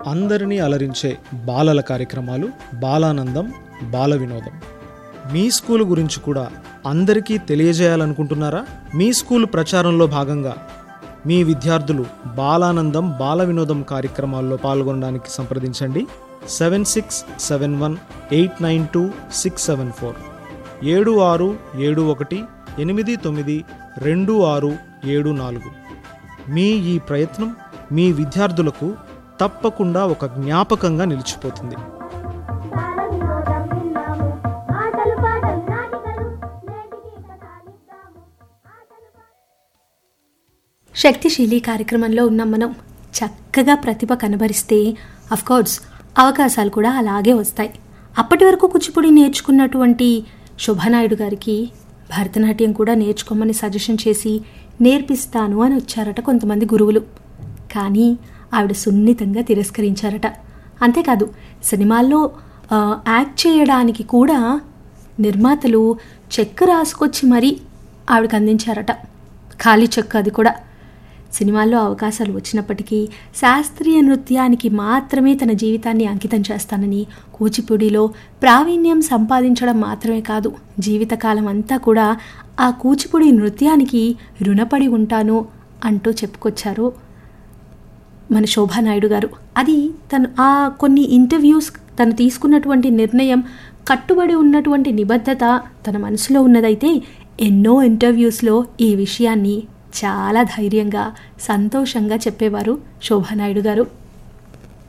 అందరినీ అలరించే బాలల కార్యక్రమాలు బాలానందం బాల వినోదం మీ స్కూల్ గురించి కూడా అందరికీ తెలియజేయాలనుకుంటున్నారా మీ స్కూల్ ప్రచారంలో భాగంగా మీ విద్యార్థులు బాలానందం బాల వినోదం కార్యక్రమాల్లో పాల్గొనడానికి సంప్రదించండి seven six seven one eight nine two six seven four ఏడు ఆరు ఏడు ఒకటి ఎనిమిది తొమ్మిది రెండు ఆరు ఏడు నాలుగు మీ ఈ ప్రయత్నం మీ విద్యార్థులకు తప్పకుండా ఒక జ్ఞాపకంగా నిలిచిపోతుంది బాల వినోదం విన్నాము ఆటలు పాటలు నాటికలు నేటికి కథాలిద్దాము ఆటలు పాటలు శక్తిశీలి కార్యక్రమంలో ఉన్నాం మనం చక్కగా ప్రతిభ కనబరిస్తే కోర్స్ అవకాశాలు కూడా అలాగే వస్తాయి అప్పటి వరకు కూచిపూడి నేర్చుకున్నటువంటి శోభానాయుడు గారికి భరతనాట్యం కూడా నేర్చుకోమని సజెషన్ చేసి నేర్పిస్తాను అని వచ్చారట కొంతమంది గురువులు కానీ ఆవిడ సున్నితంగా తిరస్కరించారట అంతేకాదు సినిమాల్లో ఆ, యాక్ట్ చేయడానికి కూడా నిర్మాతలు చెక్ రాసుకొచ్చి మరీ ఆవిడకి అందించారట ఖాళీ చెక్ అది కూడా సినిమాల్లో అవకాశాలు వచ్చినప్పటికీ శాస్త్రీయ నృత్యానికి మాత్రమే తన జీవితాన్ని అంకితం చేస్తానని కూచిపూడిలో ప్రావీణ్యం సంపాదించడం మాత్రమే కాదు జీవితకాలం అంతా కూడా ఆ కూచిపూడి నృత్యానికి రుణపడి ఉంటాను అంటూ చెప్పుకొచ్చారు మన శోభానాయుడు గారు అది తను ఆ కొన్ని ఇంటర్వ్యూస్ తను తీసుకున్నటువంటి నిర్ణయం కట్టుబడి ఉన్నటువంటి నిబద్ధత తన మనసులో ఉన్నదైతే ఎన్నో ఇంటర్వ్యూస్లో ఈ విషయాన్ని చాలా ధైర్యంగా సంతోషంగా చెప్పేవారు శోభానాయుడు గారు